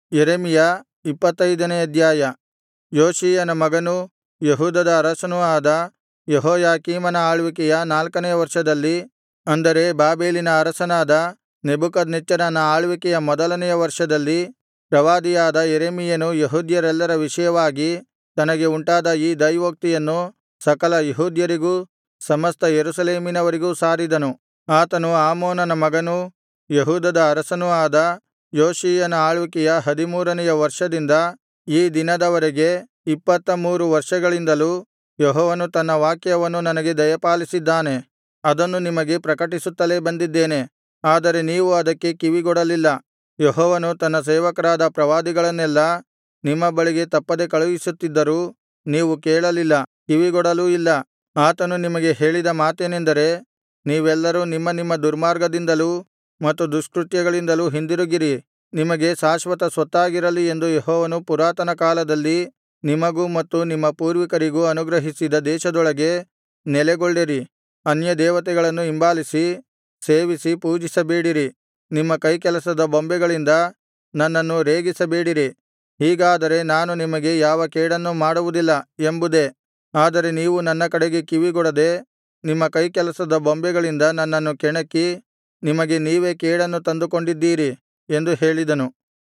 ಯೆರೆಮೀಯ ಇಪ್ಪತ್ತೈದನೇ ಅಧ್ಯಾಯ ಯೋಷೀಯನ ಮಗನೂ ಯೆಹೂದದ ಅರಸನೂ ಆದ ಯೆಹೋಯಾಕೀಮನ ಆಳ್ವಿಕೆಯ ನಾಲ್ಕನೆಯ ವರ್ಷದಲ್ಲಿ ಅಂದರೆ ಬಾಬೆಲಿನ ಅರಸನಾದ ನೆಬೂಕದ್ನೆಚ್ಚರನ ಆಳ್ವಿಕೆಯ ಮೊದಲನೆಯ ವರ್ಷದಲ್ಲಿ ಪ್ರವಾದಿಯಾದ ಯೆರೆಮೀಯನು ಯೆಹೂದ್ಯರೆಲ್ಲರ ವಿಷಯವಾಗಿ ತನಗೆ ಉಂಟಾದ ಈ ದೈವೋಕ್ತಿಯನ್ನು ಸಕಲ ಯೆಹೂದ್ಯರಿಗೂ ಸಮಸ್ತ ಯೆರೂಸಲೇಮಿನವರಿಗೂ ಸಾರಿದನು ಆತನು ಆಮೋನನ ಮಗನೂ ಯೆಹೂದದ ಅರಸನೂ ಆದ ಯೋಷೀಯನ ಆಳ್ವಿಕೆಯ ಹದಿಮೂರನೆಯ ವರ್ಷದಿಂದ ಈ ದಿನದವರೆಗೆ ಇಪ್ಪತ್ತ ಮೂರು ವರ್ಷಗಳಿಂದಲೂ ಯೆಹೋವನು ತನ್ನ ವಾಕ್ಯವನ್ನು ನನಗೆ ದಯಪಾಲಿಸಿದ್ದಾನೆ ಅದನ್ನು ನಿಮಗೆ ಪ್ರಕಟಿಸುತ್ತಲೇ ಬಂದಿದ್ದೇನೆ ಆದರೆ ನೀವು ಅದಕ್ಕೆ ಕಿವಿಗೊಡಲಿಲ್ಲ ಯೆಹೋವನು ತನ್ನ ಸೇವಕರಾದ ಪ್ರವಾದಿಗಳನ್ನೆಲ್ಲಾ ನಿಮ್ಮ ಬಳಿಗೆ ತಪ್ಪದೆ ಕಳುಹಿಸುತ್ತಿದ್ದರೂ ನೀವು ಕೇಳಲಿಲ್ಲ ಕಿವಿಗೊಡಲೂ ಇಲ್ಲ ಆತನು ನಿಮಗೆ ಹೇಳಿದ ಮಾತೇನೆಂದರೆ ನೀವೆಲ್ಲರೂ ನಿಮ್ಮ ನಿಮ್ಮ ದುರ್ಮಾರ್ಗದಿಂದಲೂ ಮತ್ತು ದುಷ್ಕೃತ್ಯಗಳಿಂದಲೂ ಹಿಂದಿರುಗಿರಿ ನಿಮಗೆ ಶಾಶ್ವತ ಸ್ವತ್ತಾಗಿರಲಿ ಎಂದು ಯೆಹೋವನು ಪುರಾತನ ಕಾಲದಲ್ಲಿ ನಿಮಗೂ ಮತ್ತು ನಿಮ್ಮ ಪೂರ್ವಿಕರಿಗೂ ಅನುಗ್ರಹಿಸಿದ ದೇಶದೊಳಗೆ ನೆಲೆಗೊಳ್ಳಿರಿ ಅನ್ಯದೇವತೆಗಳನ್ನು ಹಿಂಬಾಲಿಸಿ ಸೇವಿಸಿ ಪೂಜಿಸಬೇಡಿರಿ ನಿಮ್ಮ ಕೈಕೆಲಸದ ಬೊಂಬೆಗಳಿಂದ ನನ್ನನ್ನು ರೇಗಿಸಬೇಡಿರಿ ಹೀಗಾದರೆ ನಾನು ನಿಮಗೆ ಯಾವ ಕೇಡನ್ನೂ ಮಾಡುವುದಿಲ್ಲ ಎಂಬುದೇ ಆದರೆ ನೀವು ನನ್ನ ಕಡೆಗೆ ಕಿವಿಗೊಡದೆ ನಿಮ್ಮ ಕೈಕೆಲಸದ ಬೊಂಬೆಗಳಿಂದ ನನ್ನನ್ನು ಕೆಣಕಿ ನಿಮಗೆ ನೀವೇ ಕೇಡನ್ನು ತಂದುಕೊಂಡಿದ್ದೀರಿ ಎಂದು ಹೇಳಿದನು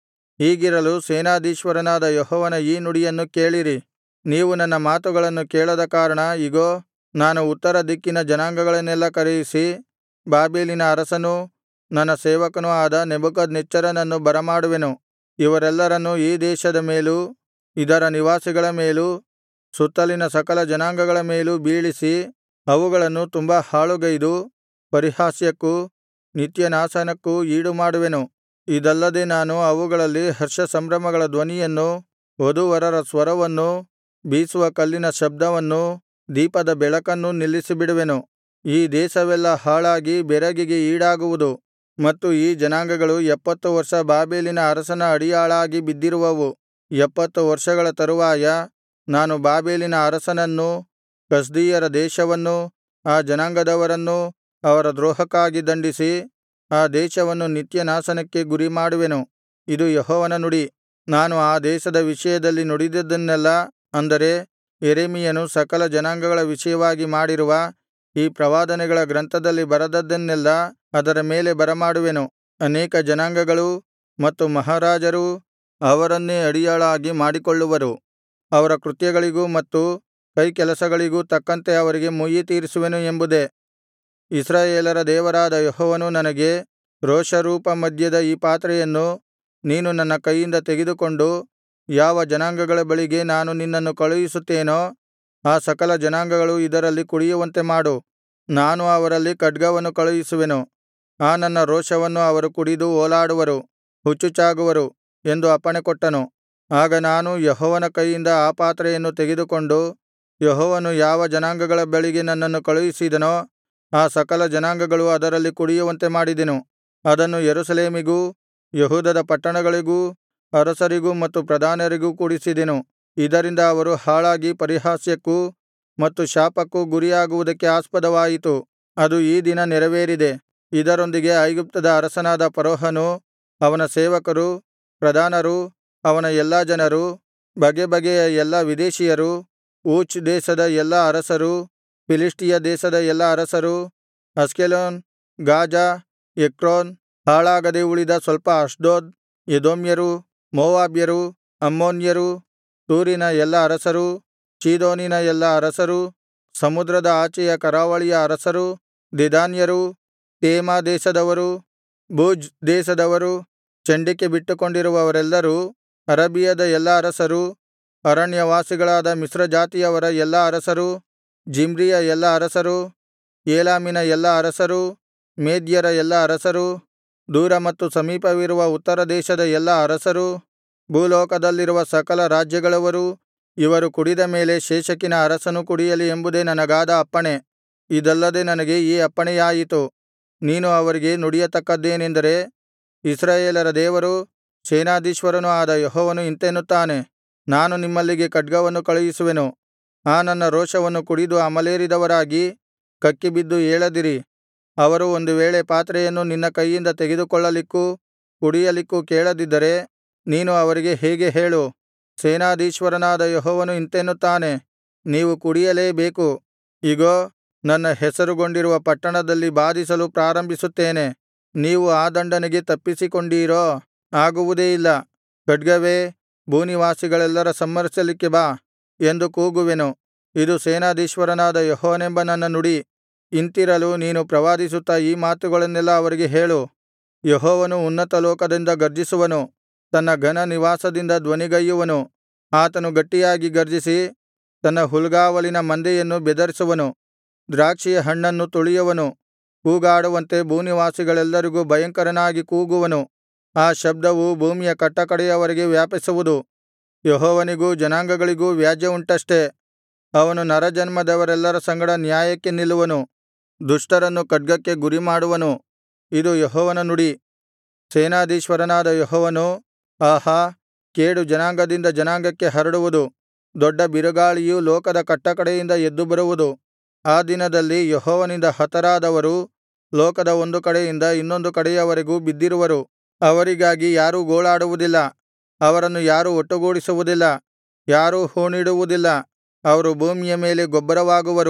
ಹೀಗಿರಲು ಸೇನಾಧೀಶ್ವರನಾದ ಯೆಹೋವನ ಈ ನುಡಿಯನ್ನು ಕೇಳಿರಿ ನೀವು ನನ್ನ ಮಾತುಗಳನ್ನು ಕೇಳದ ಕಾರಣ ಇಗೋ ನಾನು ಉತ್ತರ ದಿಕ್ಕಿನ ಜನಾಂಗಗಳನ್ನೆಲ್ಲಾ ಕರೆಯಿಸಿ ಬಾಬೆಲಿನ ಅರಸನೂ ನನ್ನ ಸೇವಕನೂ ಆದ ನೆಬೂಕದ್ನೆಚ್ಚರನನ್ನು ಬರಮಾಡುವೆನು ಇವರೆಲ್ಲರನ್ನೂ ಈ ದೇಶದ ಮೇಲೂ ಇದರ ನಿವಾಸಿಗಳ ಮೇಲೂ ಸುತ್ತಲಿನ ಸಕಲ ಜನಾಂಗಗಳ ಮೇಲೂ ಬೀಳಿಸಿ ಅವುಗಳನ್ನು ತುಂಬಾ ಹಾಳುಗೈದು ಪರಿಹಾಸ್ಯಕ್ಕೂ ನಿತ್ಯನಾಶನಕ್ಕೂ ಈಡುಮಾಡುವೆನು ಇದಲ್ಲದೆ ನಾನು ಅವುಗಳಲ್ಲಿ ಹರ್ಷಸಂಭ್ರಮಗಳ ಧ್ವನಿಯನ್ನೂ ವಧೂವರರ ಸ್ವರವನ್ನೂ ಬೀಸುವ ಕಲ್ಲಿನ ಶಬ್ದವನ್ನೂ ದೀಪದ ಬೆಳಕನ್ನೂ ನಿಲ್ಲಿಸಿಬಿಡುವೆನು ಈ ದೇಶವೆಲ್ಲಾ ಹಾಳಾಗಿ ಬೆರಗಿಗೆ ಈಡಾಗುವುದು ಮತ್ತು ಈ ಜನಾಂಗಗಳು ಎಪ್ಪತ್ತು ವರ್ಷ ಬಾಬೆಲಿನ ಅರಸನ ಅಡಿಯಾಳಾಗಿ ಬಿದ್ದಿರುವವು ಎಪ್ಪತ್ತು ವರ್ಷಗಳ ತರುವಾಯ ನಾನು ಬಾಬೆಲಿನ ಅರಸನನ್ನೂ ಕಸ್ದೀಯರ ದೇಶವನ್ನೂ ಆ ಜನಾಂಗದವರನ್ನೂ ಅವರ ದ್ರೋಹಕ್ಕಾಗಿ ದಂಡಿಸಿ ಆ ದೇಶವನ್ನು ನಿತ್ಯನಾಶನಕ್ಕೆ ಗುರಿಮಾಡುವೆನು ಇದು ಯೆಹೋವನ ನುಡಿ ನಾನು ಆ ದೇಶದ ವಿಷಯದಲ್ಲಿ ನುಡಿದದ್ದನ್ನೆಲ್ಲಾ ಅಂದರೆ ಯೆರೆಮೀಯನು ಸಕಲ ಜನಾಂಗಗಳ ವಿಷಯವಾಗಿ ಮಾಡಿರುವ ಈ ಪ್ರವಾದನೆಗಳ ಗ್ರಂಥದಲ್ಲಿ ಬರೆದದ್ದನ್ನೆಲ್ಲಾ ಅದರ ಮೇಲೆ ಬರಮಾಡುವೆನು ಅನೇಕ ಜನಾಂಗಗಳೂ ಮತ್ತು ಮಹಾರಾಜರೂ ಅವರನ್ನೇ ಅಡಿಯಾಳಾಗಿ ಮಾಡಿಕೊಳ್ಳುವರು ಅವರ ಕೃತ್ಯಗಳಿಗೂ ಮತ್ತು ಕೈಕೆಲಸಗಳಿಗೂ ತಕ್ಕಂತೆ ಅವರಿಗೆ ಮುಯ್ಯಿತೀರಿಸುವೆನು ಎಂಬುದೇ ಇಸ್ರಾಯೇಲರ ದೇವರಾದ ಯೆಹೋವನು ನನಗೆ ರೋಷರೂಪ ಮದ್ಯದ ಈ ಪಾತ್ರೆಯನ್ನು ನೀನು ನನ್ನ ಕೈಯಿಂದ ತೆಗೆದುಕೊಂಡು ಯಾವ ಜನಾಂಗಗಳ ಬಳಿಗೆ ನಾನು ನಿನ್ನನ್ನು ಕಳುಹಿಸುತ್ತೇನೋ ಆ ಸಕಲ ಜನಾಂಗಗಳು ಇದರಲ್ಲಿ ಕುಡಿಯುವಂತೆ ಮಾಡು ನಾನು ಅವರಲ್ಲಿ ಖಡ್ಗವನ್ನು ಕಳುಹಿಸುವೆನು ಆ ನನ್ನ ರೋಷವನ್ನು ಅವರು ಕುಡಿದು ಓಲಾಡುವರು ಹುಚ್ಚುಚ್ಚಾಗುವರು ಎಂದು ಅಪ್ಪಣೆಕೊಟ್ಟನು ಆಗ ನಾನು ಯೆಹೋವನ ಕೈಯಿಂದ ಆ ಪಾತ್ರೆಯನ್ನು ತೆಗೆದುಕೊಂಡು ಯೆಹೋವನು ಯಾವ ಜನಾಂಗಗಳ ಬಳಿಗೆ ನನ್ನನ್ನು ಕಳುಹಿಸಿದನೋ ಆ ಸಕಲ ಜನಾಂಗಗಳು ಅದರಲ್ಲಿ ಕುಡಿಯುವಂತೆ ಮಾಡಿದೆನು ಅದನ್ನು ಯೆರೂಸಲೇಮಿಗೂ ಯೆಹೂದದ ಪಟ್ಟಣಗಳಿಗೂ ಅರಸರಿಗೂ ಮತ್ತು ಪ್ರಧಾನರಿಗೂ ಕುಡಿಸಿದೆನು ಇದರಿಂದ ಅವರು ಹಾಳಾಗಿ ಪರಿಹಾಸ್ಯಕ್ಕೂ ಮತ್ತು ಶಾಪಕ್ಕೂ ಗುರಿಯಾಗುವುದಕ್ಕೆ ಆಸ್ಪದವಾಯಿತು ಅದು ಈ ದಿನ ನೆರವೇರಿದೆ ಇದರೊಂದಿಗೆ ಐಗುಪ್ತದ ಅರಸನಾದ ಫರೋಹನೂ ಅವನ ಸೇವಕರೂ ಪ್ರಧಾನರೂ ಅವನ ಎಲ್ಲಾ ಜನರು ಬಗೆಬಗೆಯ ಎಲ್ಲಾ ವಿದೇಶೀಯರು ಊಚ್ ದೇಶದ ಎಲ್ಲಾ ಅರಸರು ಫಿಲಿಷ್ಟಿಯ ದೇಶದ ಎಲ್ಲಾ ಅರಸರು ಅಷ್ಕೆಲೋನ್ ಗಾಜಾ ಎಕ್ರೋನ್ ಹಾಳಾಗದೆ ಉಳಿದ ಸ್ವಲ್ಪ ಅಷ್ಡೋದ್ ಎದೋಮ್ಯರು ಮೋವಾಬ್ಯರು ಅಮ್ಮೋನ್ಯರು ತೂರಿನ ಎಲ್ಲಾ ಅರಸರು ಚೀದೋನಿನ ಎಲ್ಲಾ ಅರಸರು ಸಮುದ್ರದ ಆಚೆಯ ಕರಾವಳಿಯ ಅರಸರು ದೆದಾನ್ಯರು ತೇಮಾ ದೇಶದವರು ಬೂಜ್ ದೇಶದವರು ಚಂಡಿಕೆ ಬಿಟ್ಟುಕೊಂಡಿರುವವರೆಲ್ಲರೂ ಅರಬಿಯದ ಎಲ್ಲಾ ಅರಸರು ಅರಣ್ಯವಾಸಿಗಳಾದ ಮಿಶ್ರಜಾತಿಯವರ ಎಲ್ಲಾ ಅರಸರು ಜಿಮ್ರಿಯ ಎಲ್ಲಾ ಅರಸರು ಏಲಾಮಿನ ಎಲ್ಲಾ ಅರಸರು ಮೇದ್ಯರ ಎಲ್ಲಾ ಅರಸರು ದೂರ ಮತ್ತು ಸಮೀಪವಿರುವ ಉತ್ತರ ದೇಶದ ಎಲ್ಲಾ ಅರಸರು ಭೂಲೋಕದಲ್ಲಿರುವ ಸಕಲ ರಾಜ್ಯಗಳವರೂ ಇವರು ಕುಡಿದ ಮೇಲೆ ಶೇಷಕಿನ ಅರಸನು ಕುಡಿಯಲಿ ಎಂಬುದೇ ನನಗಾದ ಅಪ್ಪಣೆ ಇದಲ್ಲದೆ ನನಗೆ ಈ ಅಪ್ಪಣೆಯಾಯಿತು ನೀನು ಅವರಿಗೆ ನುಡಿಯತಕ್ಕದ್ದೇನೆಂದರೆ ಇಸ್ರಾಯೇಲರ ದೇವರೂ ಸೇನಾಧೀಶ್ವರನೂ ಆದ ಯೆಹೋವನು ಇಂತೆನ್ನುತ್ತಾನೆ ನಾನು ನಿಮ್ಮಲ್ಲಿಗೆ ಖಡ್ಗವನ್ನು ಕಳುಹಿಸುವೆನು ಆ ನನ್ನ ರೋಷವನ್ನು ಕುಡಿದು ಅಮಲೇರಿದವರಾಗಿ ಕಕ್ಕಿಬಿದ್ದು ಏಳದಿರಿ ಅವರು ಒಂದು ವೇಳೆ ಪಾತ್ರೆಯನ್ನು ನಿನ್ನ ಕೈಯಿಂದ ತೆಗೆದುಕೊಳ್ಳಲಿಕ್ಕೂ ಕುಡಿಯಲಿಕ್ಕೂ ಕೇಳದಿದ್ದರೆ ನೀನು ಅವರಿಗೆ ಹೀಗೆ ಹೇಳು ಸೇನಾಧೀಶ್ವರನಾದ ಯೆಹೋವನು ಇಂತೆನ್ನುತ್ತಾನೆ ನೀವು ಕುಡಿಯಲೇಬೇಕು ಇಗೋ ನನ್ನ ಹೆಸರುಗೊಂಡಿರುವ ಪಟ್ಟಣದಲ್ಲಿ ಬಾಧಿಸಲು ಪ್ರಾರಂಭಿಸುತ್ತೇನೆ ನೀವು ಆ ದಂಡನೆಗೆ ತಪ್ಪಿಸಿಕೊಂಡೀರೋ ಆಗುವುದೇ ಇಲ್ಲ ಖಡ್ಗವೇ ಭೂನಿವಾಸಿಗಳೆಲ್ಲರ ಸಂಹರಿಸಲಿಕ್ಕೆ ಬಾ ಎಂದು ಕೂಗುವೆನು ಇದು ಸೇನಾಧೀಶ್ವರನಾದ ಯೆಹೋವನೆಂಬ ನನ್ನ ನುಡಿ ಇಂತಿರಲು ನೀನು ಪ್ರವಾದಿಸುತ್ತಾ ಈ ಮಾತುಗಳನ್ನೆಲ್ಲಾ ಅವರಿಗೆ ಹೇಳು ಯೆಹೋವನು ಉನ್ನತ ಲೋಕದಿಂದ ಗರ್ಜಿಸುವನು ತನ್ನ ಘನ ನಿವಾಸದಿಂದ ಧ್ವನಿಗೈಯುವನು ಆತನು ಗಟ್ಟಿಯಾಗಿ ಗರ್ಜಿಸಿ ತನ್ನ ಹುಲ್ಗಾವಲಿನ ಮಂದೆಯನ್ನು ಬೆದರಿಸುವನು ದ್ರಾಕ್ಷಿಯ ಹಣ್ಣನ್ನು ತುಳಿಯುವನು ಕೂಗಾಡುವಂತೆ ಭೂನಿವಾಸಿಗಳೆಲ್ಲರಿಗೂ ಭಯಂಕರನಾಗಿ ಕೂಗುವನು ಆ ಶಬ್ದವು ಭೂಮಿಯ ಕಟ್ಟಕಡೆಯವರೆಗೆ ವ್ಯಾಪಿಸುವುದು ಯೆಹೋವನಿಗೂ ಜನಾಂಗಗಳಿಗೂ ವ್ಯಾಜ್ಯವುಂಟಷ್ಟೆ ಅವನು ನರಜನ್ಮದವರೆಲ್ಲರ ಸಂಗಡ ನ್ಯಾಯಕ್ಕೆ ನಿಲ್ಲುವನು ದುಷ್ಟರನ್ನು ಖಡ್ಗಕ್ಕೆ ಗುರಿಮಾಡುವನು ಇದು ಯೆಹೋವನ ನುಡಿ ಸೇನಾಧೀಶ್ವರನಾದ ಯೆಹೋವನು ಆಹಾ ಕೇಡು ಜನಾಂಗದಿಂದ ಜನಾಂಗಕ್ಕೆ ಹರಡುವುದು ದೊಡ್ಡ ಬಿರುಗಾಳಿಯು ಲೋಕದ ಕಟ್ಟಕಡೆಯಿಂದ ಎದ್ದು ಬರುವುದು ಆ ದಿನದಲ್ಲಿ ಯೆಹೋವನಿಂದ ಹತರಾದವರು ಲೋಕದ ಒಂದು ಕಡೆಯಿಂದ ಇನ್ನೊಂದು ಕಡೆಯವರೆಗೂ ಬಿದ್ದಿರುವರು ಅವರಿಗಾಗಿ ಯಾರೂ ಗೋಳಾಡುವುದಿಲ್ಲ ಅವರನ್ನು ಯಾರೂ ಒಟ್ಟುಗೂಡಿಸುವುದಿಲ್ಲ ಯಾರೂ ಹೂಣಿಡುವುದಿಲ್ಲ ಅವರು ಭೂಮಿಯ ಮೇಲೆ ಗೊಬ್ಬರವಾಗುವರು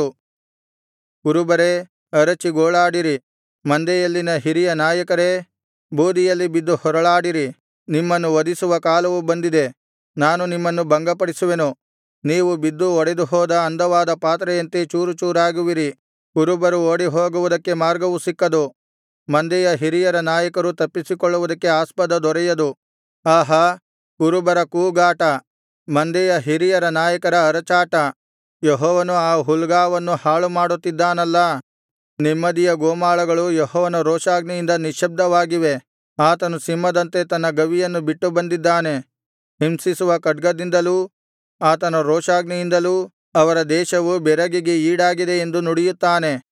ಕುರುಬರೇ ಅರಚಿ ಗೋಳಾಡಿರಿ ಮಂದೆಯಲ್ಲಿನ ಹಿರಿಯ ನಾಯಕರೇ ಬೂದಿಯಲ್ಲಿ ಬಿದ್ದು ಹೊರಳಾಡಿರಿ ನಿಮ್ಮನ್ನು ವಧಿಸುವ ಕಾಲವು ಬಂದಿದೆ ನಾನು ನಿಮ್ಮನ್ನು ಭಂಗಪಡಿಸುವೆನು ನೀವು ಬಿದ್ದು ಒಡೆದುಹೋದ ಅಂದವಾದ ಪಾತ್ರೆಯಂತೆ ಚೂರುಚೂರಾಗುವಿರಿ ಕುರುಬರು ಓಡಿಹೋಗುವುದಕ್ಕೆ ಮಾರ್ಗವು ಸಿಕ್ಕದು ಮಂದೆಯ ಹಿರಿಯರ ನಾಯಕರು ತಪ್ಪಿಸಿಕೊಳ್ಳುವುದಕ್ಕೆ ಆಸ್ಪದ ದೊರೆಯದು ಆಹಾ ಕುರುಬರ ಕೂಗಾಟ ಮಂದೆಯ ಹಿರಿಯರ ನಾಯಕರ ಅರಚಾಟ ಯೆಹೋವನು ಆ ಹುಲ್ಗಾವನ್ನು ಹಾಳುಮಾಡುತ್ತಿದ್ದಾನಲ್ಲಾ ನೆಮ್ಮದಿಯ ಗೋಮಾಳಗಳು ಯೆಹೋವನ ರೋಷಾಗ್ನಿಯಿಂದ ನಿಶ್ಶಬ್ದವಾಗಿವೆ ಆತನು ಸಿಂಹದಂತೆ ತನ್ನ ಗವಿಯನ್ನು ಬಿಟ್ಟು ಬಂದಿದ್ದಾನೆ ಹಿಂಸಿಸುವ ಖಡ್ಗದಿಂದಲೂ ಆತನ ರೋಷಾಗ್ನಿಯಿಂದಲೂ ಅವರ ದೇಶವು ಬೆರಗಿಗೆ ಈಡಾಗಿದೆ ಎಂದು ನುಡಿಯುತ್ತಾನೆ